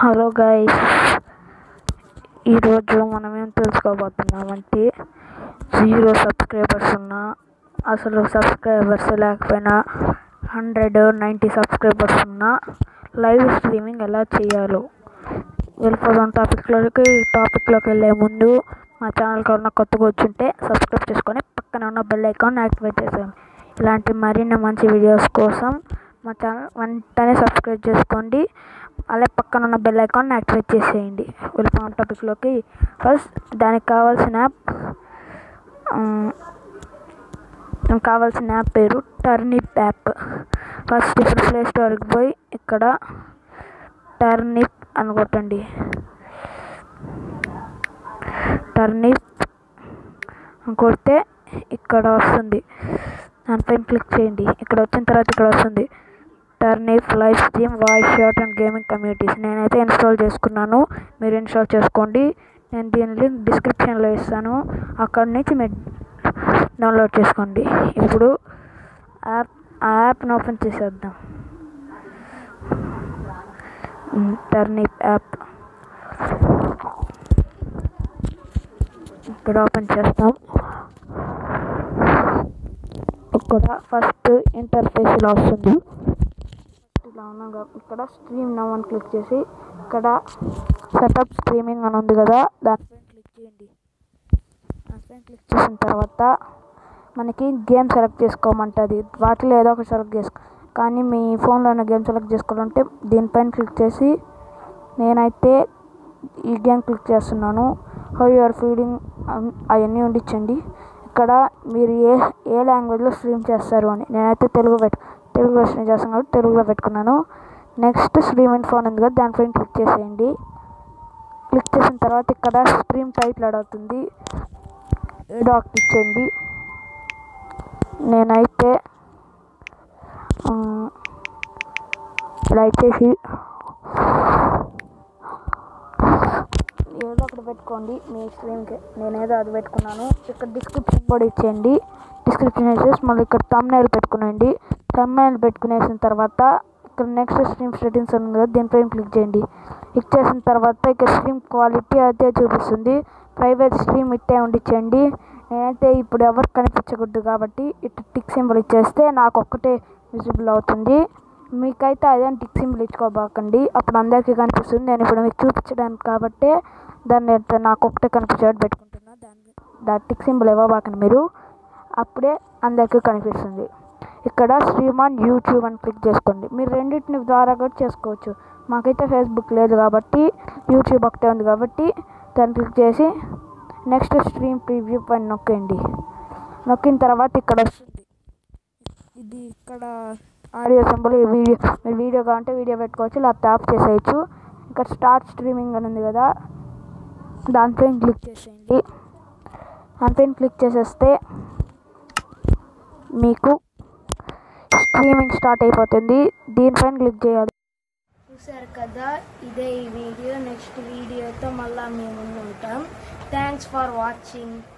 hello guys ఈరోజు మనం ఏం తెలుసుకోబోతున్నామంటే జీరో సబ్స్క్రైబర్స్ ఉన్న అసలు సబ్స్క్రైబర్స్ లేకపోయినా హండ్రెడ్ నైంటీ సబ్స్క్రైబర్స్ ఉన్న లైవ్ స్ట్రీమింగ్ ఎలా చేయాలో వెళ్ళిపోదాం టాపిక్లోకి టాపిక్లోకి వెళ్ళే ముందు మా ఛానల్కి ఉన్న కొత్తగా వచ్చుంటే సబ్స్క్రైబ్ చేసుకొని పక్కన ఉన్న బెల్ ఐకాన్ యాక్టివేట్ చేసేయండి ఇలాంటి మరిన్ని మంచి వీడియోస్ కోసం మా ఛానల్ వెంటనే సబ్స్క్రైబ్ చేసుకోండి అలాగే పక్కన ఉన్న బెల్ ఐకాన్ యాక్టివేట్ చేసేయండి వెళ్ళిపోయిన టాపిక్లోకి ఫస్ట్ దానికి కావాల్సిన యాప్ నాకు కావాల్సిన యాప్ పేరు టర్నిప్ యాప్ ఫస్ట్ ఇప్పుడు ప్లే స్టోర్కి పోయి ఇక్కడ టర్నిప్ అని కొట్టండి టర్నిప్ కొడితే ఇక్కడ వస్తుంది దానిపైన క్లిక్ చేయండి ఇక్కడ వచ్చిన తర్వాత ఇక్కడ వస్తుంది Turnip live stream voice chat and gaming communities నేనైతే ఇన్స్టాల్ చేసుకున్నాను మీరు ఇన్స్టాల్ చేసుకోండి నేను దీని లింక్ డిస్క్రిప్షన్లో ఇస్తాను అక్కడ నుంచి మీరు డౌన్లోడ్ చేసుకోండి ఇప్పుడు యాప్ ఆ యాప్ని ఓపెన్ చేసేద్దాం టర్నిప్ యాప్ ఇక్కడ ఓపెన్ చేస్తాం ఇక్కడ ఫస్ట్ ఇంటర్ఫేస్ ఇలా వస్తుంది ఇలా ఉన్నాగా ఇక్కడ స్ట్రీమ్ నవ్ అని క్లిక్ చేసి ఇక్కడ సెటప్ స్ట్రీమింగ్ అని ఉంది కదా దానిపైన క్లిక్ చేయండి దానిపైన క్లిక్ చేసిన తర్వాత మనకి గేమ్ సెలెక్ట్ చేసుకోమంటుంది వాటిలో ఏదో ఒకటి సెలెక్ట్ చేసుకో కానీ మీ ఫోన్లో ఉన్న గేమ్ సెలెక్ట్ చేసుకోవాలంటే దీనిపైన క్లిక్ చేసి నేనైతే ఈ గేమ్ క్లిక్ చేస్తున్నాను హౌ యూఆర్ ఫీడింగ్ అవన్నీ ఉండించండి ఇక్కడ మీరు ఏ ఏ లాంగ్వేజ్లో స్ట్రీమ్ చేస్తారు అని నేనైతే తెలుగు పెట్టు తెలుగులో స్ట్రీమ్ చేస్తాను కాబట్టి తెలుగులో పెట్టుకున్నాను నెక్స్ట్ స్ట్రీమ్ ఇన్ ఫోన్ ఉంది కదా దానిపైన క్లిక్ చేసేయండి క్లిక్ చేసిన తర్వాత ఇక్కడ స్ట్రీమ్ టైటిల్ అడుగుతుంది ఏదో ఒకటి ఇచ్చేయండి నేనైతే ఇలా ఇచ్చేసి ఏదో ఒకటి పెట్టుకోండి మీ స్క్రీన్కి నేనేదో అది పెట్టుకున్నాను ఇక్కడ డిస్క్రిప్షన్ కూడా ఇచ్చేయండి డిస్క్రిప్షన్ ఇచ్చేసి మళ్ళీ ఇక్కడ తమ్నైల్ పెట్టుకునేయండి తమ్నైల్ పెట్టుకునేసిన తర్వాత ఇక్కడ నెక్స్ట్ స్ట్రీమ్ సెట్టింగ్స్ ఉంది కదా దీనిపైన క్లిక్ చేయండి క్లిక్ చేసిన తర్వాత ఇక్కడ స్ట్రీమ్ క్వాలిటీ అదే చూపిస్తుంది ప్రైవేట్ స్ట్రీమ్ ఇట్టే ఉండిచ్చేయండి నేనైతే ఇప్పుడు ఎవరు కనిపించకూడదు కాబట్టి ఇటు టిక్ సింబల్ ఇచ్చేస్తే నాకు ఒక్కటే విజిబుల్ అవుతుంది మీకైతే అదే టిక్ సింబల్ ఇచ్చుకోబాకండి అప్పుడు అందరికీ కనిపిస్తుంది నేను ఇప్పుడు మీకు చూపించడానికి కాబట్టి దాన్ని నాకు ఒకటే కనిపించేట్టు పెట్టుకుంటున్నా దాన్ని దా టిక్ సింబల్ ఇవ్వబాకండి మీరు అప్పుడే అందరికీ కనిపిస్తుంది ఇక్కడ స్ట్రీమ్ ఆన్ యూట్యూబ్ అని క్లిక్ చేసుకోండి మీరు రెండింటిని ద్వారా కూడా చేసుకోవచ్చు మాకైతే ఫేస్బుక్ లేదు కాబట్టి యూట్యూబ్ ఒకటే ఉంది కాబట్టి దాన్ని క్లిక్ చేసి నెక్స్ట్ స్ట్రీమ్ ప్రివ్యూ పైన నొక్కండి నొక్కిన తర్వాత ఇక్కడ వస్తుంది ఇది ఇక్కడ ఆడియో సింబల్ వీడియో మీరు వీడియో కావాలంటే వీడియో పెట్టుకోవచ్చు లేకపోతే ఆఫ్ చేసేయచ్చు ఇక్కడ స్టార్ట్ స్ట్రీమింగ్ అని ఉంది కదా దానిపైన క్లిక్ చేసేయండి దానిపైన క్లిక్ చేసేస్తే మీకు స్ట్రీమింగ్ స్టార్ట్ అయిపోతుంది దీనిపైన క్లిక్ చేయాలి చూసారు కదా ఇదే ఈ వీడియో నెక్స్ట్ వీడియోతో మళ్ళీ మేము ముందు ఉంటాం థ్యాంక్స్ ఫర్ వాచింగ్